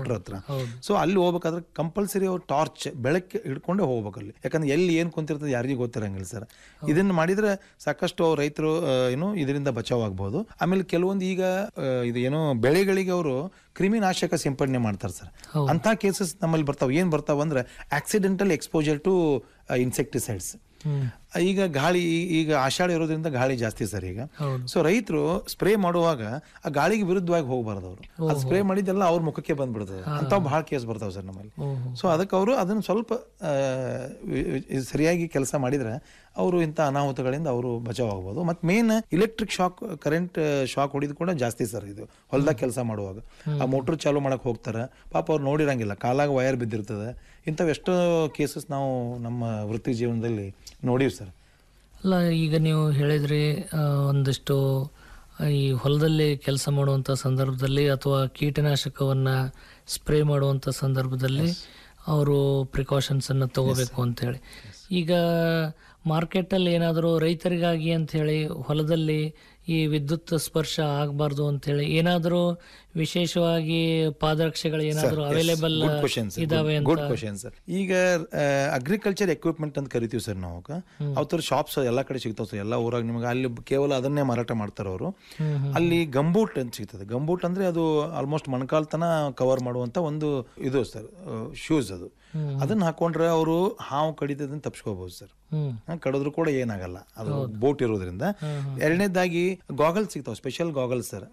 Motor ಹತ್ರ so ಅಲ್ಲಿ ಹೋಗ್ಬೇಕಾದ್ರೆ ಕಂಪಲ್ಸರಿ ಅವ್ರು ಟಾರ್ಚ್ ಬೆಳಕ್ಕೆ ಹಿಡ್ಕೊಂಡೇ ಹೋಗ್ಬೇಕು ಅಲ್ಲಿ ಯಾಕಂದ್ರೆ ಎಲ್ಲಿ ಏನು ಕುಂತಿರ್ತದೆ ಯಾರಿಗೂ ಗೊತ್ತಿರಂಗಿಲ್ಲ ಸರ್ ಇದನ್ನ ಮಾಡಿದ್ರೆ ಸಾಕಷ್ಟು ಅವ್ರು ರೈತರು ಆ, ಏನು ಇದರಿಂದ ಬಚಾವ್ ಆಗ್ಬೋದು ಆಮೇಲೆ ಕೆಲವೊಂದು ಈಗ ಆ, ಇದು ಏನೋ ಬೆಳೆಗಳಿಗೆ ಅವರು ಕ್ರಿಮಿನಾಶಕ ಸಿಂಪಡಣೆ ಮಾಡ್ತಾರೆ ಸರ್ ಅಂತ ಕೇಸಸ್ ನಮ್ಮಲ್ಲಿ ಬರ್ತಾವೆ ಏನು ಬರ್ತಾವ ಅಂದ್ರೆ ಆಕ್ಸಿಡೆಂಟಲ್ ಎಕ್ಸ್ಪೋಜರ್ ಟು ಇನ್ಸೆಕ್ಟಿಸೈಡ್ಸ್ ಈಗ ಗಾಳಿ ಈಗ ಆಷಾಢ ಇರೋದ್ರಿಂದ ಗಾಳಿ ಜಾಸ್ತಿ ಸರ್ ಈಗ ಸೊ ರೈತರು ಸ್ಪ್ರೇ ಮಾಡುವಾಗ ಆ ಗಾಳಿಗೆ ವಿರುದ್ಧವಾಗಿ ಹೋಗಬಾರ್ದು ಅವರು ಅದು ಸ್ಪ್ರೇ ಮಾಡಿದ್ದೆಲ್ಲ ಅವ್ರ ಮುಖಕ್ಕೆ ಬಂದ್ಬಿಡ್ತದೆ ಅಂತಾವ್ ಬಹಳ ಕೇಸ್ ಬರ್ತಾವೆ ಸರ್ ನಮ್ಮಲ್ಲಿ ಸೊ ಅದಕ್ಕೆ ಅವರು ಅದನ್ನ ಸ್ವಲ್ಪ ಆ, ವಿ- ವಿ- ಸರಿಯಾಗಿ ಕೆಲಸ ಮಾಡಿದ್ರೆ ಅವರು ಇಂಥ ಅನಾಹುತಗಳಿಂದ ಅವರು ಬಚಾವ್ ಆಗ್ಬೋದು ಮತ್ತು main electric shock current shock ಹೊಡಿದು ಕೂಡ ಜಾಸ್ತಿ ಸರ್ ಇದು ಹೊಲ್ದಾಗ ಕೆಲಸ ಮಾಡುವಾಗ ಆ ಮೋಟ್ರ್ ಚಾಲು ಮಾಡಕ್ ಹೋಗ್ತಾರೆ ಪಾಪ ಅವ್ರು ನೋಡಿರಂಗಿಲ್ಲ ಕಾಲಾಗ ವಯರ್ ಬಿದ್ದಿರ್ತದೆ ಇಂಥವು ಎಷ್ಟೋ ಕೇಸಸ್ ನಾವು ನಮ್ಮ ವೃತ್ತಿ ಜೀವನದಲ್ಲಿ ನೋಡೀವಿ ಸರ್ ಅಲ್ಲ ಈಗ ನೀವು ಹೇಳಿದ್ರಿ ಆ, ಒಂದಿಷ್ಟು ಈ ಹೊಲದಲ್ಲಿ ಕೆಲಸ ಮಾಡುವಂಥ ಸಂದರ್ಭದಲ್ಲಿ ಅಥವಾ ಕೀಟನಾಶಕವನ್ನು ಸ್ಪ್ರೇ ಮಾಡುವಂಥ ಸಂದರ್ಭದಲ್ಲಿ ಅವರು ಪ್ರಿಕಾಷನ್ಸನ್ನು ತಗೋಬೇಕು ಅಂತೇಳಿ ಈಗ ಮಾರ್ಕೆಟಲ್ಲಿ ಏನಾದರೂ ರೈತರಿಗಾಗಿ ಅಂಥೇಳಿ ಹೊಲದಲ್ಲಿ ಈ ವಿದ್ಯುತ್ ಸ್ಪರ್ಶ ಆಗಬಾರ್ದು ಅಂತೇಳಿ ಏನಾದರೂ ವಿಶೇಷವಾಗಿ ಪಾದರಕ್ಷೆಗಳು ಏನಾದರೂ ಅವೈಲೇಬಲ್ ಗುಡ್ ಕ್ವಶನ್ ಇದಾವೆ ಅಂತ ಗುಡ್ ಕ್ವಶನ್ ಸರ್ ಈಗ ಅಗ್ರಿಕಲ್ಚರ್ ಎಕ್ವಿಪ್ಮೆಂಟ್ ಅಂತ ಕರಿತೀವಿ ಸರ್ ನಾವು ಅವ್ರ ಶಾಪ್ಸ್ ಎಲ್ಲ ಕಡೆ ಸಿಗ್ತಾವ ಸರ್ ಎಲ್ಲ ಊರಾಗ ನಿಮಗೆ ಅಲ್ಲಿ ಕೇವಲ ಅದನ್ನೇ ಮಾರಾಟ ಮಾಡ್ತಾರೆ ಅವರು ಅಲ್ಲಿ ಗಂಬೂಟ್ ಅಂತ ಸಿಗ್ತದೆ ಗಂಬೂಟ್ ಅಂದ್ರೆ ಅದು ಆಲ್ಮೋಸ್ಟ್ ಮೊಣಕಾಲ್ ತನ ಕವರ್ ಮಾಡುವಂತ ಒಂದು ಇದು ಸರ್ ಶೂಸ್ ಅದು ಅದನ್ನ ಹಾಕೊಂಡ್ರೆ ಅವರು ಹಾವು ಕಡಿತದನ್ನ ತಪ್ಪಿಸ್ಕೋಬಹುದು ಸರ್ ಹ್ಮ್ ಹಾ, ಕಡಿದ್ರು ಕೂಡ ಏನಾಗಲ್ಲ ಅದು ಬೋಟ್ ಇರೋದ್ರಿಂದ ಎರಡನೇದಾಗಿ ಗಾಗಲ್ಸ್ ಸಿಗ್ತಾವ ಸ್ಪೆಷಲ್ ಗಾಗಲ್ಸ್ ಸರ್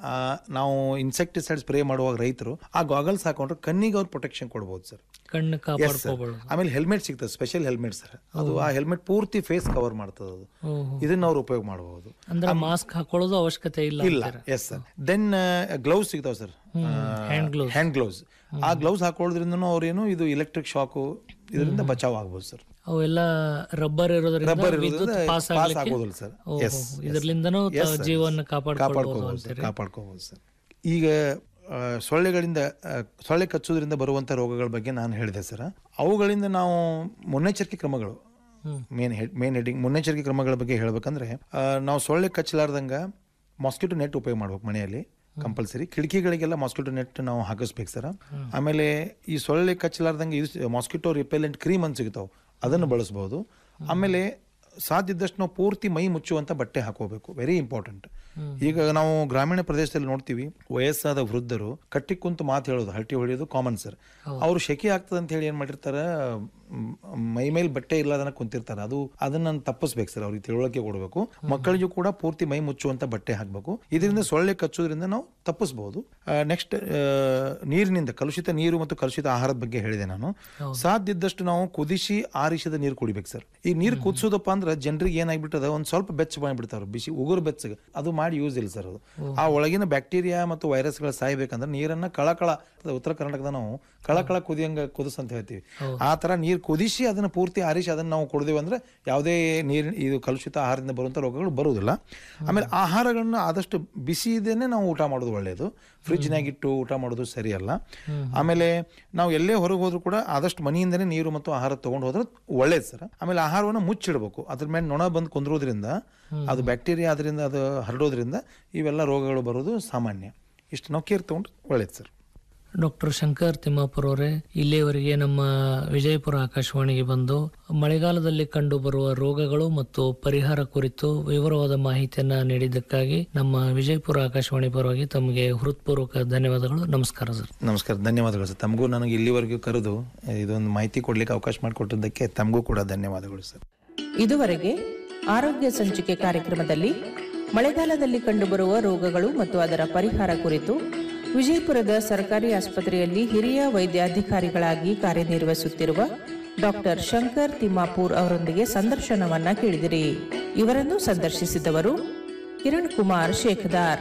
ನಾವು ಇನ್ಸೆಕ್ಟಿಸೈಡ್ ಸ್ಪ್ರೇ ಮಾಡುವಾಗ ರೈತರು ಆ ಗಾಗಲ್ಸ್ ಹಾಕೊಂಡ್ರೆ ಕಣ್ಣಿಗೆ ಅವ್ರು ಪ್ರೊಟೆಕ್ಷನ್ ಕೊಡ್ಬೋದು ಸರ್ ಕಣ್ಣು ಕಾಪಾಡ್ಕೋಬಾರ್ದು ಆಮೇಲೆ ಹೆಲ್ಮೆಟ್ ಸಿಗ್ತದೆ ಸ್ಪೆಷಲ್ ಹೆಲ್ಮೆಟ್ ಸರ್ ಅದು ಆ ಹೆಲ್ಮೆಟ್ ಪೂರ್ತಿ ಫೇಸ್ ಕವರ್ ಮಾಡ್ತದೆ ಅದು ಇದನ್ನ ಅವ್ರು ಉಪಯೋಗ ಮಾಡಬಹುದು ಅಂದ್ರೆ ಮಾಸ್ಕ್ ಹಾಕೊಳ್ಳೋದು ಅವಶ್ಯಕತೆ ಇಲ್ಲ ಇಲ್ಲ ಎಸ್ ಸರ್ ದೆನ್ ಗ್ಲೌಸ್ ಸಿಗ್ತಾವ sir hand gloves. Hand gloves ಆ ಗ್ಲೌಸ್ ಹಾಕೊಳ್ಳೋದ್ರಿಂದ ಅವ್ರೇನು ಇದು ಇಲೆಕ್ಟ್ರಿಕ್ ಶಾಕು ಇದರಿಂದ ಬಚಾವ್ ಆಗ್ಬೋದು ಸರ್ ಅವೆಲ್ಲ ರಬ್ಬರ್ ಇರೋದ್ರಿಂದ ರಬ್ಬರ್ ವಿದ್ಯುತ್ ಇರೋದ್ರಿಂದ ಪಾಸ್ ಪಾಸ್ ಆಗ್ಲಿಕ್ಕೆ ಆಗೋದಿಲ್ಲ ಸರ್ ಓಹೋ, ಎಸ್ ಇದರ್ಲಿಂದನೂ ತ- ಜೀವನ ಕಾಪಾಡ್ಕೊಳ್ಬೋದು ಕಾಪಾಡ್ಕೋಬಹುದು ಸರ್ ಕಾಪಾಡ್ಕೋಬಹುದು ಸರ್ ಈಗ ಆ, ಸೊಳ್ಳೆಗಳಿಂದ ಆ, ಸೊಳ್ಳೆ ಕಚ್ಚೋದ್ರಿಂದ ಬರುವಂಥ ರೋಗಗಳ ಬಗ್ಗೆ ನಾನು ಹೇಳಿದೆ ಸರ್ ಅವುಗಳಿಂದ ನಾವು ಮುನ್ನೆಚ್ಚರಿಕೆ ಕ್ರಮಗಳು ಮೇನ್ ಹೆಡ್ ಮೇನ್ ಹೆಡಿಂಗ್ ಮುನ್ನೆಚ್ಚರಿಕೆ ಕ್ರಮಗಳ ಬಗ್ಗೆ ಹೇಳ್ಬೇಕಂದ್ರೆ ಆ, ನಾವು ಸೊಳ್ಳೆ ಕಚ್ಚಲಾರ್ದಂಗ ಮಾಸ್ಕಿಟೋ ನೆಟ್ ಉಪಯೋಗ ಮಾಡ್ಬೇಕು ಮನೆಯಲ್ಲಿ ಕಂಪಲ್ಸರಿ ಕಿಟಕಿಗಳಿಗೆಲ್ಲ ಮಾಸ್ಕಿಟೋ ನೆಟ್ ನಾವು ಹಾಕಿಸ್ಬೇಕು ಸರ್ ಆಮೇಲೆ ಈ ಸೊಳ್ಳೆ ಕಚ್ಚಲಾರ್ದಂಗೆ ಇದು ಮಾಸ್ಕಿಟೋ ರಿಪೆಲೆಂಟ್ ಕ್ರೀಮ್ ಅಂತ ಸಿಗ್ತಾವೆ ಅದನ್ನು ಬಳಸ್ಬೋದು ಆಮೇಲೆ ಸಾಧ್ಯ ಇದ್ದಷ್ಟು ನಾವು ಪೂರ್ತಿ ಮೈ ಮುಚ್ಚುವಂತ ಬಟ್ಟೆ ಹಾಕೋಬೇಕು ವೆರಿ ಇಂಪಾರ್ಟೆಂಟ್ ಈಗ ನಾವು ಗ್ರಾಮೀಣ ಪ್ರದೇಶದಲ್ಲಿ ನೋಡ್ತೀವಿ ವಯಸ್ಸಾದ ವೃದ್ಧರು ಕಟ್ಟಿ ಕುಂತು ಮಾತು ಹೇಳೋದು ಹರಟಿ ಹೊಡೆಯೋದು ಕಾಮನ್ ಸರ್ ಅವರು ಶೆಕೆ ಆಗ್ತದೆ ಅಂತ ಹೇಳಿ ಏನ್ ಮಾಡಿರ್ತಾರೆ ಮ್, ಮೈ ಮೇಲೆ ಬಟ್ಟೆ ಇಲ್ಲದನ್ನ ಕುಂತಿರ್ತಾರೆ ಅದು ಅದನ್ನ ತಪ್ಪಿಸ್ಬೇಕು ಸರ್ ಅವ್ರಿಗೆ ತಿಳುವಳಿಕೆ ಕೊಡಬೇಕು ಮಕ್ಕಳಿಗೂ ಕೂಡ ಪೂರ್ತಿ ಮೈ ಮುಚ್ಚುವಂತ ಬಟ್ಟೆ ಹಾಕಬೇಕು ಇದರಿಂದ ಸೊಳ್ಳೆ ಕಚ್ಚೋದ್ರಿಂದ ನಾವು ತಪ್ಪಿಸಬಹುದು ನೆಕ್ಸ್ಟ್ ನೀರಿನಿಂದ ಕಲುಷಿತ ನೀರು ಮತ್ತು ಕಲುಷಿತ ಆಹಾರದ ಬಗ್ಗೆ ಹೇಳಿದೆ ನಾನು ಸಾಧ್ಯ ಇದ್ದಷ್ಟು ನಾವು ಕುದಿಸಿ ಆರಿಸಿದ ನೀರು ಕುಡಿಬೇಕು ಸರ್ ಈ ನೀರು ಕುದಿಸೋದಪ್ಪ ಅಂದ್ರೆ ಜನರಿಗೆ ಏನಾಗ್ಬಿಟ್ಟದ ಒಂದ್ ಸ್ವಲ್ಪ ಬೆಚ್ಚ ಬಂದ್ಬಿಡ್ತಾರ ಬಿಸಿ ಉಗುರು ಬೆಚ್ಚಗೆ ಅದು ಮಾಡಿ ಯೂಸ್ ಇಲ್ಲ ಸರ್ ಅದು ಆ ಒಳಗಿನ ಬ್ಯಾಕ್ಟೀರಿಯಾ ಮತ್ತು ವೈರಸ್ಗಳು ಸಾಯ್ಬೇಕಂದ್ರೆ ನೀರನ್ನ ಕಳಕಳ ಉತ್ತರ ಕರ್ನಾಟಕದ ನಾವು ಕಳಕಳ ಕುದಿಯಂಗ ಕುದಿಸ್ ಅಂತ ಹೇಳ್ತೀವಿ ಆ ತರ ನೀರು ಕುದಿಸಿ ಅದನ್ನ ಪೂರ್ತಿ ಆರಿಸಿ ಅದನ್ನ ನಾವು ಕುಡಿದೇವೆ ಅಂದ್ರೆ ಯಾವುದೇ ನೀರಿನ ಇದು ಕಲುಷಿತ ಆಹಾರದಿಂದ ಬರುವಂತ ರೋಗಗಳು ಬರುವುದಿಲ್ಲ ಆಮೇಲೆ ಆಹಾರಗಳನ್ನ ಆದಷ್ಟು ಬಿಸಿ ಇದೇನೆ ನಾವು ಊಟ ಮಾಡೋದು ಒಳ್ಳೆಯದು ಫ್ರಿಜ್ನಾಗ ಇಟ್ಟು ಊಟ ಮಾಡೋದು ಸರಿಯಲ್ಲ ಆಮೇಲೆ ನಾವು ಎಲ್ಲೇ ಹೊರಗೆ ಹೋದ್ರು ಕೂಡ ಆದಷ್ಟು ಮನೆಯಿಂದನೇ ನೀರು ಮತ್ತು ಆಹಾರ ತಗೊಂಡು ಹೋದ್ರೆ ಒಳ್ಳೇದು ಸರ್ ಆಮೇಲೆ ಆಹಾರವನ್ನು ಮುಚ್ಚಿಡಬೇಕು ಅದ್ರ ಮೇಲೆ ನೊಣ ಬಂದು ಕುಂದ್ರೋದ್ರಿಂದ ಅದು ಬ್ಯಾಕ್ಟೀರಿಯಾ ಅದರಿಂದ ಅದು ಹರಡೋದ್ರಿಂದ ಇವೆಲ್ಲ ರೋಗಗಳು ಬರೋದು ಸಾಮಾನ್ಯ ಇಷ್ಟು ನಾವು ಕೇರ್ ತಗೊಂಡು ಒಳ್ಳೇದು ಸರ್ ಡಾಕ್ಟರ್ ಶಂಕರ್ ತಿಮ್ಮಾಪುರ ಅವರೇ ಇಲ್ಲಿಯವರೆಗೆ ನಮ್ಮ ವಿಜಯಪುರ ಆಕಾಶವಾಣಿಗೆ ಬಂದು ಮಳೆಗಾಲದಲ್ಲಿ ಕಂಡು ಬರುವ ರೋಗಗಳು ಮತ್ತು ಪರಿಹಾರ ಕುರಿತು ವಿವರವಾದ ಮಾಹಿತಿಯನ್ನ ನೀಡಿದ್ದಕ್ಕಾಗಿ ನಮ್ಮ ವಿಜಯಪುರ ಆಕಾಶವಾಣಿ ಪರವಾಗಿ ತಮಗೆ ಹೃತ್ಪೂರ್ವಕ ಧನ್ಯವಾದಗಳು ನಮಸ್ಕಾರ ಸರ್ ನಮಸ್ಕಾರ ಧನ್ಯವಾದಗಳು ಸರ್ ತಮಗೂ ನನಗೆ ಇಲ್ಲಿವರೆಗೂ ಕರೆದು ಇದೊಂದು ಮಾಹಿತಿ ಕೊಡ್ಲಿಕ್ಕೆ ಅವಕಾಶ ಮಾಡಿಕೊಟ್ಟಿದ್ದಕ್ಕೆ ತಮಗೂ ಕೂಡ ಧನ್ಯವಾದಗಳು ಸರ್ ಇದುವರೆಗೆ ಆರೋಗ್ಯ ಸಂಚಿಕೆ ಕಾರ್ಯಕ್ರಮದಲ್ಲಿ ಮಳೆಗಾಲದಲ್ಲಿ ಕಂಡುಬರುವ ರೋಗಗಳು ಮತ್ತು ಅದರ ಪರಿಹಾರ ಕುರಿತು ವಿಜಯಪುರದ ಸರ್ಕಾರಿ ಆಸ್ಪತ್ರೆಯಲ್ಲಿ ಹಿರಿಯ ವೈದ್ಯಾಧಿಕಾರಿಗಳಾಗಿ ಕಾರ್ಯನಿರ್ವಹಿಸುತ್ತಿರುವ ಡಾಕ್ಟರ್ ಶಂಕರ್ ತಿಮ್ಮಾಪೂರ್ ಅವರೊಂದಿಗೆ ಸಂದರ್ಶನವನ್ನ ಕೇಳಿದಿರಿ ಇವರನ್ನು ಸಂದರ್ಶಿಸಿದವರು ಕಿರಣ್ ಕುಮಾರ್ ಶೇಖದಾರ್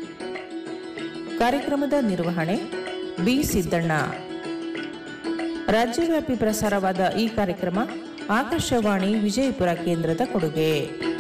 ಕಾರ್ಯಕ್ರಮದ ನಿರ್ವಹಣೆ ಬಿ ಸಿದ್ದಣ್ಣ ರಾಜ್ಯವ್ಯಾಪಿ ಪ್ರಸಾರವಾದ ಈ ಕಾರ್ಯಕ್ರಮ ಆಕಾಶವಾಣಿ ವಿಜಯಪುರ ಕೇಂದ್ರದ ಕೊಡುಗೆ